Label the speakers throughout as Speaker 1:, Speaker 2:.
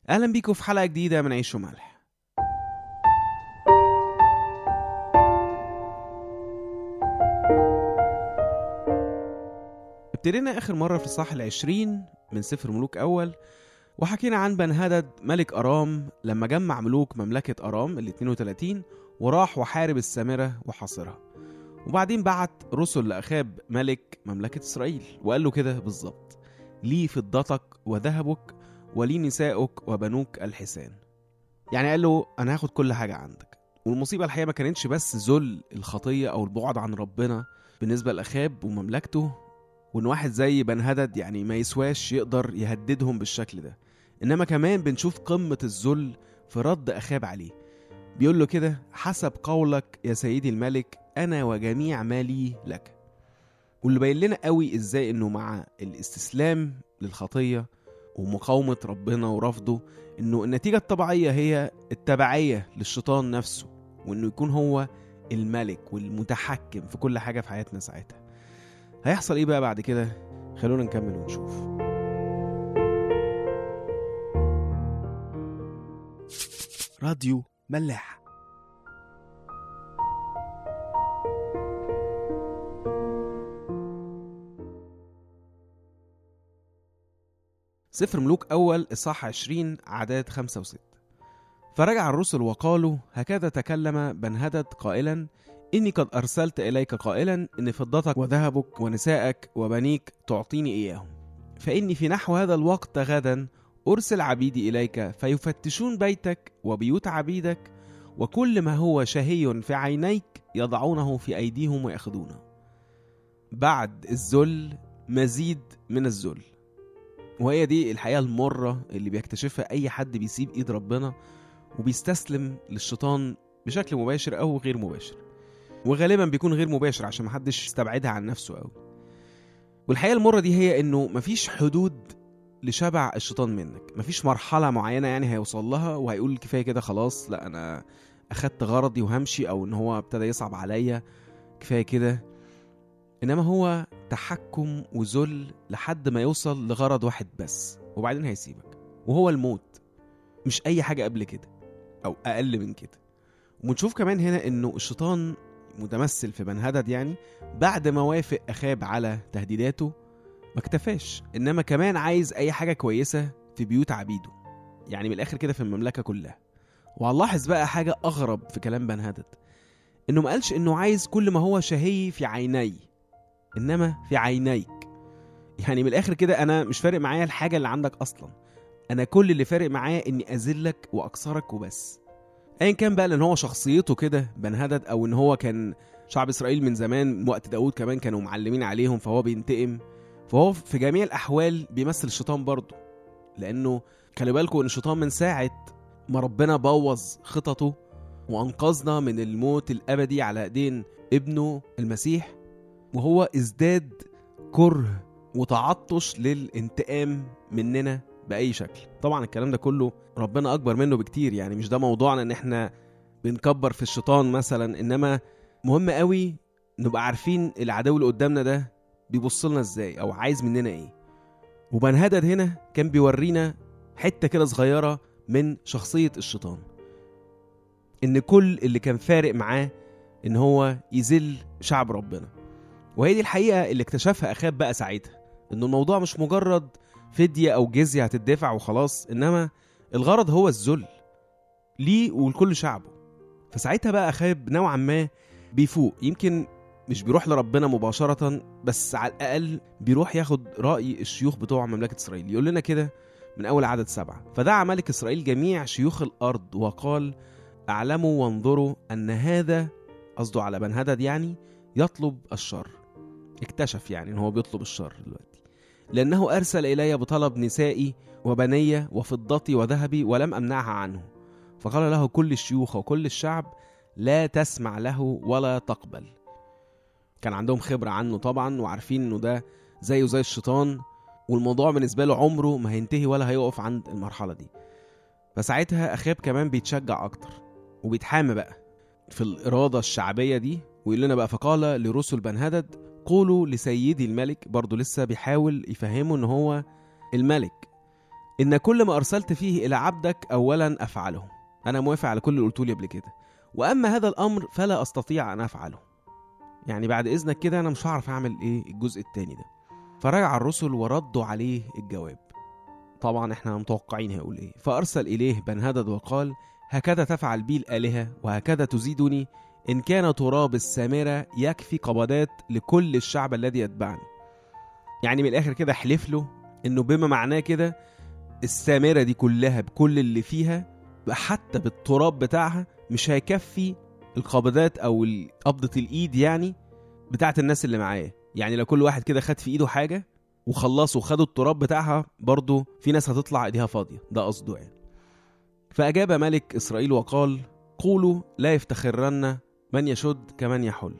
Speaker 1: أهلا بيكم في حلقة جديدة من عيش وملح ابتدينا آخر مرة في الصح العشرين من سفر ملوك أول وحكينا عن بنهدد ملك أرام لما جمع ملوك مملكة أرام ال 32 وراح وحارب السامرة وحاصرها وبعدين بعت رسل لأخاب ملك مملكة إسرائيل وقال له كده بالظبط لي فضتك وذهبك ولي نسائك وبنوك الحسان يعني قال له أنا هاخد كل حاجة عندك والمصيبة الحقيقة ما كانتش بس ذل الخطية أو البعد عن ربنا بالنسبة لأخاب ومملكته وإن واحد زي بنهدد يعني ما يسواش يقدر يهددهم بالشكل ده إنما كمان بنشوف قمة الذل في رد أخاب عليه بيقول له كده حسب قولك يا سيدي الملك أنا وجميع مالي لك واللي باين لنا قوي إزاي إنه مع الاستسلام للخطية ومقاومة ربنا ورفضه إنه النتيجة الطبيعية هي التبعية للشيطان نفسه وإنه يكون هو الملك والمتحكم في كل حاجة في حياتنا ساعتها هيحصل إيه بقى بعد كده خلونا نكمل ونشوف
Speaker 2: راديو ملاح
Speaker 1: سفر ملوك أول إصحاح 20 عدد 5 و6 فرجع الرسل وقالوا هكذا تكلم بنهدد قائلا إني قد أرسلت إليك قائلا إن فضتك وذهبك ونسائك وبنيك تعطيني إياهم فإني في نحو هذا الوقت غدا أرسل عبيدي إليك فيفتشون بيتك وبيوت عبيدك وكل ما هو شهي في عينيك يضعونه في أيديهم ويأخذونه بعد الذل مزيد من الذل وهي دي الحقيقة المرة اللي بيكتشفها أي حد بيسيب إيد ربنا وبيستسلم للشيطان بشكل مباشر أو غير مباشر وغالبا بيكون غير مباشر عشان محدش يستبعدها عن نفسه قوي والحقيقة المرة دي هي إنه مفيش حدود لشبع الشيطان منك مفيش مرحلة معينة يعني هيوصل لها وهيقول كفاية كده خلاص لا أنا أخدت غرضي وهمشي أو إن هو ابتدى يصعب عليا كفاية كده إنما هو تحكم وذل لحد ما يوصل لغرض واحد بس وبعدين هيسيبك وهو الموت مش أي حاجة قبل كده أو أقل من كده ونشوف كمان هنا إنه الشيطان متمثل في بنهدد يعني بعد ما وافق أخاب على تهديداته ما اكتفاش إنما كمان عايز أي حاجة كويسة في بيوت عبيده يعني من الآخر كده في المملكة كلها وهنلاحظ بقى حاجة أغرب في كلام بنهدد إنه ما قالش إنه عايز كل ما هو شهي في عيني إنما في عينيك يعني من الآخر كده أنا مش فارق معايا الحاجة اللي عندك أصلا أنا كل اللي فارق معايا إني أذلك وأكسرك وبس ايا كان بقى لان هو شخصيته كده بنهدد او ان هو كان شعب اسرائيل من زمان وقت داود كمان كانوا معلمين عليهم فهو بينتقم فهو في جميع الاحوال بيمثل الشيطان برضه لانه خلي بالكم ان الشيطان من ساعه ما ربنا بوظ خططه وانقذنا من الموت الابدي على ايدين ابنه المسيح وهو ازداد كره وتعطش للانتقام مننا باي شكل طبعا الكلام ده كله ربنا اكبر منه بكتير يعني مش ده موضوعنا ان احنا بنكبر في الشيطان مثلا انما مهم قوي نبقى عارفين العدو اللي قدامنا ده بيبص لنا ازاي او عايز مننا ايه وبنهدد هنا كان بيورينا حته كده صغيره من شخصيه الشيطان ان كل اللي كان فارق معاه ان هو يذل شعب ربنا وهي دي الحقيقه اللي اكتشفها اخاب بقى ساعتها انه الموضوع مش مجرد فدية أو جزية هتدفع وخلاص إنما الغرض هو الذل ليه ولكل شعبه فساعتها بقى أخاب نوعا ما بيفوق يمكن مش بيروح لربنا مباشرة بس على الأقل بيروح ياخد رأي الشيوخ بتوع مملكة إسرائيل يقول لنا كده من أول عدد سبعة فدعا ملك إسرائيل جميع شيوخ الأرض وقال اعلموا وانظروا أن هذا قصده على بنهدد يعني يطلب الشر اكتشف يعني ان هو بيطلب الشر دلوقتي لأنه أرسل إلي بطلب نسائي وبني وفضتي وذهبي ولم أمنعها عنه فقال له كل الشيوخ وكل الشعب لا تسمع له ولا تقبل كان عندهم خبرة عنه طبعا وعارفين انه ده زيه زي الشيطان والموضوع بالنسبة له عمره ما هينتهي ولا هيقف عند المرحلة دي فساعتها أخاب كمان بيتشجع أكتر وبيتحامى بقى في الإرادة الشعبية دي ويقول لنا بقى فقال لرسل بنهدد قولوا لسيدي الملك برضه لسه بيحاول يفهمه ان هو الملك إن كل ما أرسلت فيه إلى عبدك أولا أفعله أنا موافق على كل اللي قلتولي قبل كده وأما هذا الأمر فلا أستطيع أن أفعله يعني بعد إذنك كده أنا مش هعرف أعمل إيه الجزء التاني ده فرجع الرسل وردوا عليه الجواب طبعا احنا متوقعين هيقول ايه فأرسل إليه بنهدد وقال هكذا تفعل بي الآلهة وهكذا تزيدني إن كان تراب السامرة يكفي قبضات لكل الشعب الذي يتبعني يعني من الآخر كده حلف له إنه بما معناه كده السامرة دي كلها بكل اللي فيها حتى بالتراب بتاعها مش هيكفي القبضات أو ال- قبضة الإيد يعني بتاعت الناس اللي معاه يعني لو كل واحد كده خد في إيده حاجة وخلصوا وخدوا التراب بتاعها برضه في ناس هتطلع ايديها فاضية ده قصده يعني فأجاب ملك إسرائيل وقال قولوا لا يفتخرن من يشد كمن يحل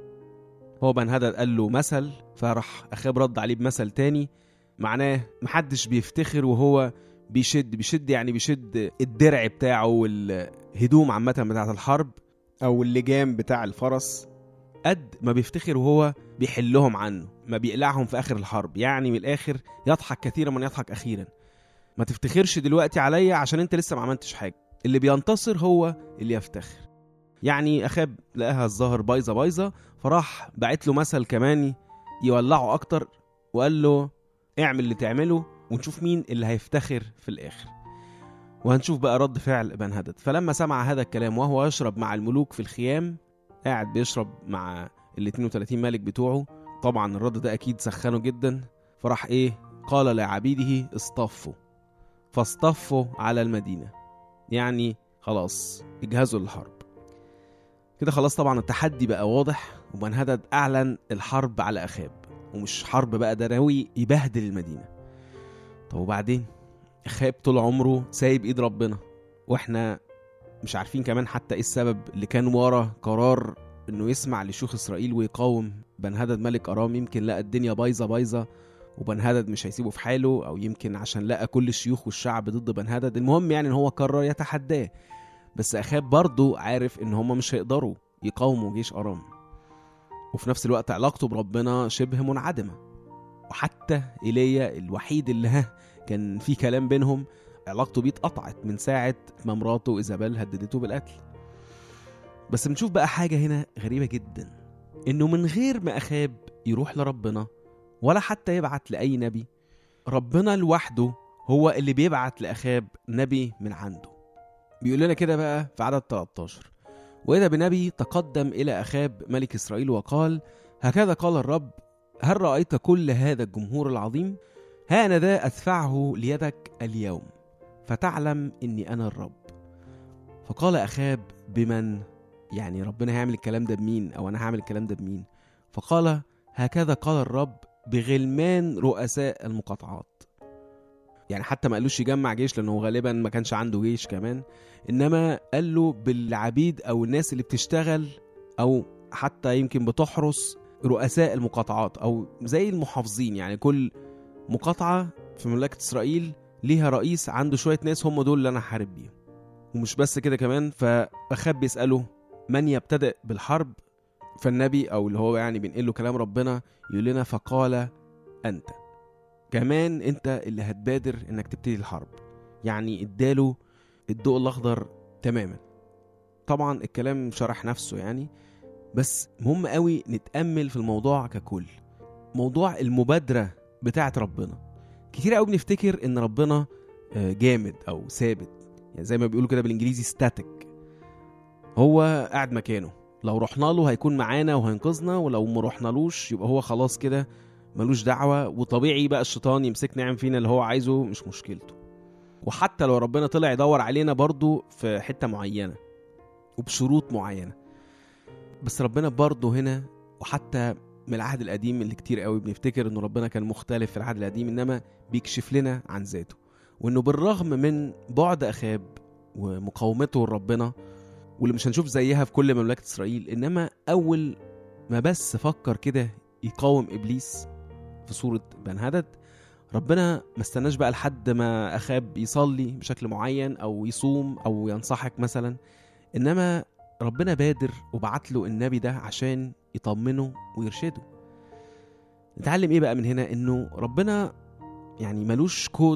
Speaker 1: هو بنهدد قال له مثل فراح أخاب رد عليه بمثل تاني معناه محدش بيفتخر وهو بيشد بيشد يعني بيشد الدرع بتاعه والهدوم عامة بتاعة الحرب أو اللجام بتاع الفرس قد ما بيفتخر وهو بيحلهم عنه ما بيقلعهم في آخر الحرب يعني من الآخر يضحك كثيرا من يضحك أخيرا ما تفتخرش دلوقتي عليا عشان انت لسه ما عملتش حاجة اللي بينتصر هو اللي يفتخر يعني أخاب لقاها الظاهر بايظة بايظة فراح بعت له مثل كمان يولعه أكتر وقال له اعمل اللي تعمله ونشوف مين اللي هيفتخر في الآخر وهنشوف بقى رد فعل بنهدد فلما سمع هذا الكلام وهو يشرب مع الملوك في الخيام قاعد بيشرب مع ال 32 ملك بتوعه طبعا الرد ده اكيد سخنه جدا فراح ايه قال لعبيده اصطفوا فاصطفوا على المدينه يعني خلاص اجهزوا للحرب كده خلاص طبعا التحدي بقى واضح وبنهدد اعلن الحرب على اخاب ومش حرب بقى ده ناوي يبهدل المدينه طب وبعدين اخاب طول عمره سايب ايد ربنا واحنا مش عارفين كمان حتى ايه السبب اللي كان ورا قرار انه يسمع لشيوخ اسرائيل ويقاوم بنهدد ملك ارام يمكن لقى الدنيا بايظه بايظه وبنهدد مش هيسيبه في حاله او يمكن عشان لقى كل الشيوخ والشعب ضد بنهدد المهم يعني ان هو قرر يتحداه بس اخاب برضه عارف ان هم مش هيقدروا يقاوموا جيش ارام وفي نفس الوقت علاقته بربنا شبه منعدمه وحتى ايليا الوحيد اللي ها كان في كلام بينهم علاقته بيه اتقطعت من ساعة ما مراته إيزابيل هددته بالقتل بس بنشوف بقى حاجة هنا غريبة جدا إنه من غير ما أخاب يروح لربنا ولا حتى يبعت لأي نبي ربنا لوحده هو اللي بيبعت لأخاب نبي من عنده بيقول لنا كده بقى في عدد 13 وإذا بنبي تقدم إلى أخاب ملك إسرائيل وقال هكذا قال الرب هل رأيت كل هذا الجمهور العظيم ها أنا ذا أدفعه ليدك اليوم فتعلم اني انا الرب فقال اخاب بمن يعني ربنا هيعمل الكلام ده بمين او انا هعمل الكلام ده بمين فقال هكذا قال الرب بغلمان رؤساء المقاطعات يعني حتى ما قالوش يجمع جيش لانه غالبا ما كانش عنده جيش كمان انما قال له بالعبيد او الناس اللي بتشتغل او حتى يمكن بتحرس رؤساء المقاطعات او زي المحافظين يعني كل مقاطعه في مملكه اسرائيل ليها رئيس عنده شويه ناس هم دول اللي انا هحارب بيهم ومش بس كده كمان فاخاب بيساله من يبتدئ بالحرب فالنبي او اللي هو يعني بينقل له كلام ربنا يقول لنا فقال انت كمان انت اللي هتبادر انك تبتدي الحرب يعني اداله الضوء الاخضر تماما طبعا الكلام شرح نفسه يعني بس مهم قوي نتامل في الموضوع ككل موضوع المبادره بتاعه ربنا كتير قوي بنفتكر ان ربنا آه، جامد او ثابت يعني زي ما بيقولوا كده بالانجليزي ستاتيك هو قاعد مكانه لو رحنا له هيكون معانا وهينقذنا ولو ما رحنالوش يبقى هو خلاص كده ملوش دعوة وطبيعي بقى الشيطان يمسكنا يعمل فينا اللي هو عايزه مش مشكلته وحتى لو ربنا طلع يدور علينا برضو في حتة معينة وبشروط معينة بس ربنا برضو هنا وحتى من العهد القديم اللي كتير قوي بنفتكر انه ربنا كان مختلف في العهد القديم انما بيكشف لنا عن ذاته وانه بالرغم من بعد اخاب ومقاومته لربنا واللي مش هنشوف زيها في كل مملكة اسرائيل انما اول ما بس فكر كده يقاوم ابليس في صورة بنهدد ربنا ما استناش بقى لحد ما اخاب يصلي بشكل معين او يصوم او ينصحك مثلا انما ربنا بادر وبعت له النبي ده عشان يطمنه ويرشده نتعلم ايه بقى من هنا انه ربنا يعني ملوش كود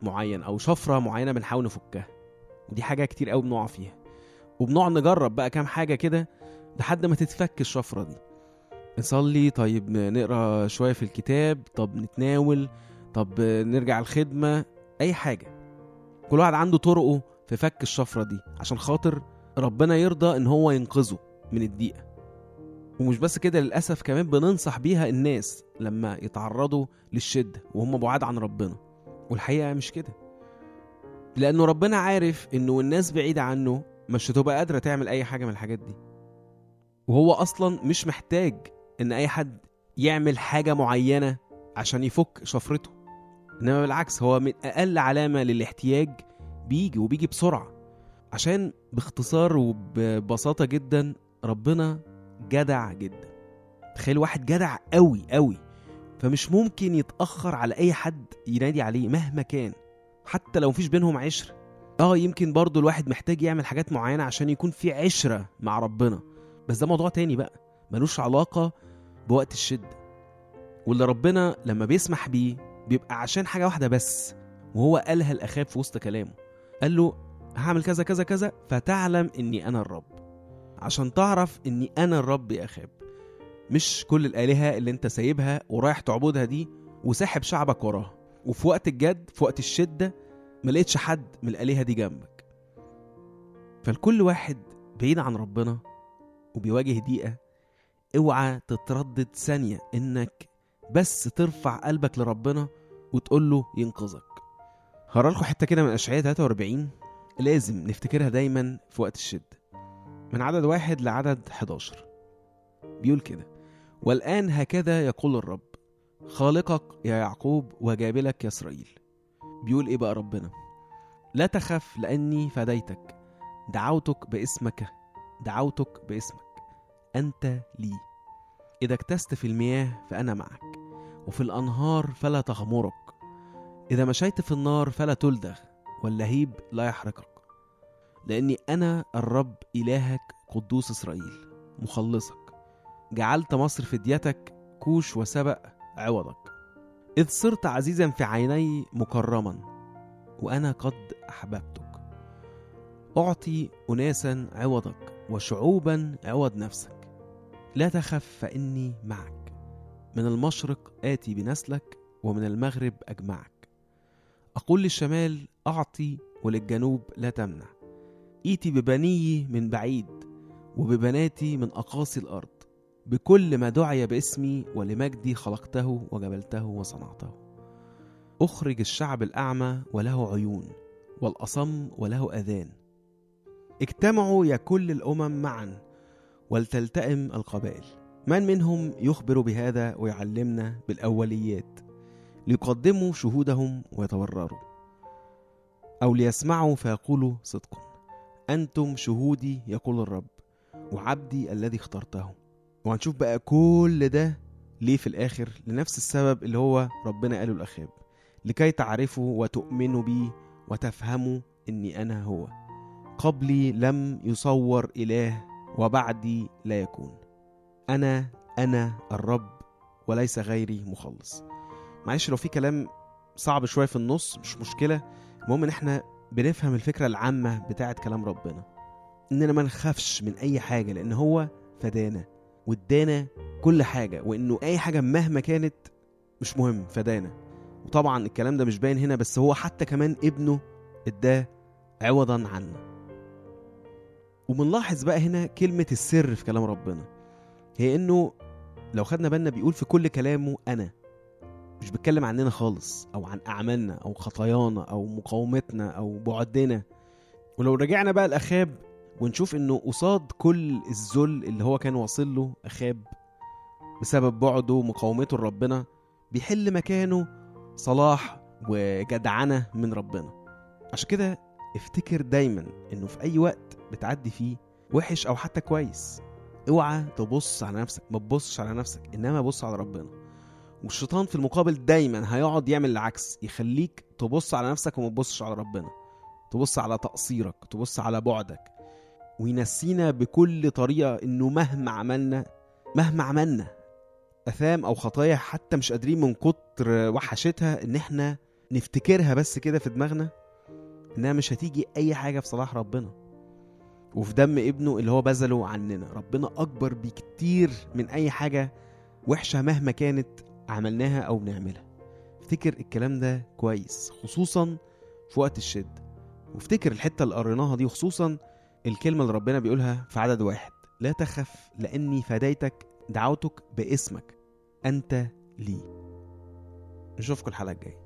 Speaker 1: معين او شفره معينه بنحاول نفكها ودي حاجه كتير قوي بنقع فيها وبنقعد نجرب بقى كام حاجه كده لحد ما تتفك الشفره دي نصلي طيب نقرا شويه في الكتاب طب نتناول طب نرجع الخدمه اي حاجه كل واحد عنده طرقه في فك الشفره دي عشان خاطر ربنا يرضى ان هو ينقذه من الضيقه ومش بس كده للاسف كمان بننصح بيها الناس لما يتعرضوا للشده وهم بعاد عن ربنا والحقيقه مش كده لانه ربنا عارف انه الناس بعيده عنه مش هتبقى قادره تعمل اي حاجه من الحاجات دي وهو اصلا مش محتاج ان اي حد يعمل حاجه معينه عشان يفك شفرته انما بالعكس هو من اقل علامه للاحتياج بيجي وبيجي بسرعه عشان باختصار وببساطه جدا ربنا جدع جدا تخيل واحد جدع قوي قوي فمش ممكن يتاخر على اي حد ينادي عليه مهما كان حتى لو مفيش بينهم عشره اه يمكن برضو الواحد محتاج يعمل حاجات معينه عشان يكون في عشره مع ربنا بس ده موضوع تاني بقى ملوش علاقه بوقت الشده واللي ربنا لما بيسمح بيه بيبقى عشان حاجه واحده بس وهو قالها الاخاب في وسط كلامه قال له هعمل كذا كذا كذا فتعلم اني انا الرب عشان تعرف اني انا الرب يا اخاب مش كل الالهه اللي انت سايبها ورايح تعبدها دي وساحب شعبك وراها وفي وقت الجد في وقت الشده ما لقيتش حد من الالهه دي جنبك فالكل واحد بعيد عن ربنا وبيواجه ضيقه اوعى تتردد ثانيه انك بس ترفع قلبك لربنا وتقول له ينقذك هقرا لكم حته كده من اشعياء 43 لازم نفتكرها دايما في وقت الشده من عدد واحد لعدد 11 بيقول كده والآن هكذا يقول الرب خالقك يا يعقوب وجابلك يا إسرائيل بيقول إيه بقى ربنا لا تخف لأني فديتك دعوتك باسمك دعوتك باسمك أنت لي إذا اكتست في المياه فأنا معك وفي الأنهار فلا تغمرك إذا مشيت في النار فلا تلدغ واللهيب لا يحرقك لأني أنا الرب إلهك قدوس إسرائيل مخلصك جعلت مصر فديتك كوش وسبأ عوضك إذ صرت عزيزا في عيني مكرما وأنا قد أحببتك أعطي أناسا عوضك وشعوبا عوض نفسك لا تخف فإني معك من المشرق آتي بنسلك ومن المغرب أجمعك أقول للشمال أعطي وللجنوب لا تمنع إيتي ببنيي من بعيد وببناتي من أقاصي الأرض بكل ما دعي باسمي ولمجدي خلقته وجبلته وصنعته أخرج الشعب الأعمى وله عيون والأصم وله أذان اجتمعوا يا كل الأمم معا ولتلتئم القبائل من منهم يخبر بهذا ويعلمنا بالأوليات ليقدموا شهودهم ويتورروا أو ليسمعوا فيقولوا صدق أنتم شهودي يقول الرب وعبدي الذي اخترته وهنشوف بقى كل ده ليه في الآخر لنفس السبب اللي هو ربنا قاله الأخاب لكي تعرفوا وتؤمنوا بي وتفهموا إني أنا هو قبلي لم يصور إله وبعدي لا يكون أنا أنا الرب وليس غيري مخلص معلش لو في كلام صعب شوية في النص مش مشكلة المهم إن إحنا بنفهم الفكرة العامة بتاعة كلام ربنا إننا ما نخافش من أي حاجة لأن هو فدانا وادانا كل حاجة وإنه أي حاجة مهما كانت مش مهم فدانا وطبعا الكلام ده مش باين هنا بس هو حتى كمان ابنه اداه عوضا عنا وبنلاحظ بقى هنا كلمة السر في كلام ربنا هي إنه لو خدنا بالنا بيقول في كل كلامه أنا مش بيتكلم عننا خالص أو عن أعمالنا أو خطايانا أو مقاومتنا أو بعدنا ولو رجعنا بقى الأخاب ونشوف إنه قصاد كل الذل اللي هو كان واصل له أخاب بسبب بعده ومقاومته لربنا بيحل مكانه صلاح وجدعنة من ربنا عشان كده افتكر دايما انه في اي وقت بتعدي فيه وحش او حتى كويس اوعى تبص على نفسك ما تبصش على نفسك انما بص على ربنا والشيطان في المقابل دايما هيقعد يعمل العكس يخليك تبص على نفسك وما تبصش على ربنا تبص على تقصيرك تبص على بعدك وينسينا بكل طريقة انه مهما عملنا مهما عملنا اثام او خطايا حتى مش قادرين من كتر وحشتها ان احنا نفتكرها بس كده في دماغنا انها مش هتيجي اي حاجه في صلاح ربنا وفي دم ابنه اللي هو بذله عننا ربنا اكبر بكتير من اي حاجه وحشه مهما كانت عملناها او بنعملها افتكر الكلام ده كويس خصوصا في وقت الشده وافتكر الحته اللي قريناها دي وخصوصا الكلمه اللي ربنا بيقولها في عدد واحد لا تخف لاني فديتك دعوتك باسمك انت لي نشوفكم الحلقه الجايه